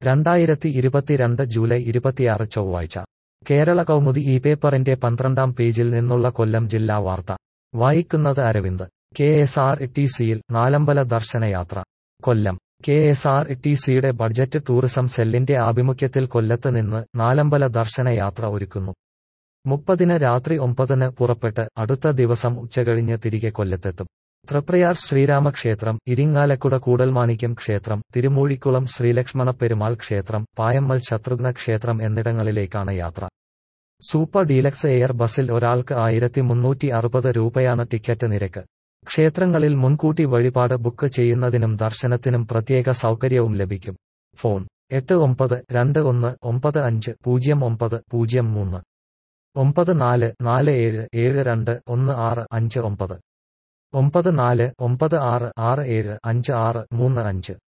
രണ്ടായിരത്തി ഇരുപത്തിരണ്ട് ജൂലൈ ഇരുപത്തിയാറ് ചൊവ്വാഴ്ച കേരള കൗമുദി ഈ പേപ്പറിന്റെ പന്ത്രണ്ടാം പേജിൽ നിന്നുള്ള കൊല്ലം ജില്ലാ വാർത്ത വായിക്കുന്നത് Aravind K S R T സിയിൽ നാലമ്പല ദർശനയാത്ര Kollam K S R T സിയുടെ ബഡ്ജറ്റ് ടൂറിസം സെല്ലിന്റെ ആഭിമുഖ്യത്തിൽ കൊല്ലത്ത് നിന്ന് നാലമ്പല ദർശനയാത്ര ഒരുക്കുന്നു മുപ്പതിന് രാത്രി ഒമ്പതിന് പുറപ്പെട്ട് അടുത്ത ദിവസം ഉച്ചകഴിഞ്ഞ് തിരികെ കൊല്ലത്തെത്തും തൃപ്രയാർ ശ്രീരാമക്ഷേത്രം ഇരിങ്ങാലക്കുട കൂടൽമാണിക്യം ക്ഷേത്രം തിരുമൂഴിക്കുളം ശ്രീലക്ഷ്മണ പെരുമാൾ ക്ഷേത്രം പായമ്മൽ ശത്രുഘ്ന ക്ഷേത്രം എന്നിടങ്ങളിലേക്കാണ് യാത്ര സൂപ്പർ ഡീലക്സ് എയർ ബസിൽ ഒരാൾക്ക് ആയിരത്തി മുന്നൂറ്റി അറുപത് രൂപയാണ് ടിക്കറ്റ് നിരക്ക് ക്ഷേത്രങ്ങളിൽ മുൻകൂട്ടി വഴിപാട് ബുക്ക് ചെയ്യുന്നതിനും ദർശനത്തിനും പ്രത്യേക സൗകര്യവും ലഭിക്കും ഫോൺ എട്ട് ഒമ്പത് രണ്ട് ഒന്ന് ഒമ്പത് അഞ്ച് പൂജ്യം ഒമ്പത് പൂജ്യം മൂന്ന് ഒമ്പത് നാല് നാല് ഏഴ് ഏഴ് രണ്ട് ഒന്ന് ആറ് അഞ്ച് ഒമ്പത് ഒമ്പത് നാല് ഒമ്പത് ആറ് ആറ് ഏഴ് അഞ്ച് ആറ് മൂന്ന് അഞ്ച്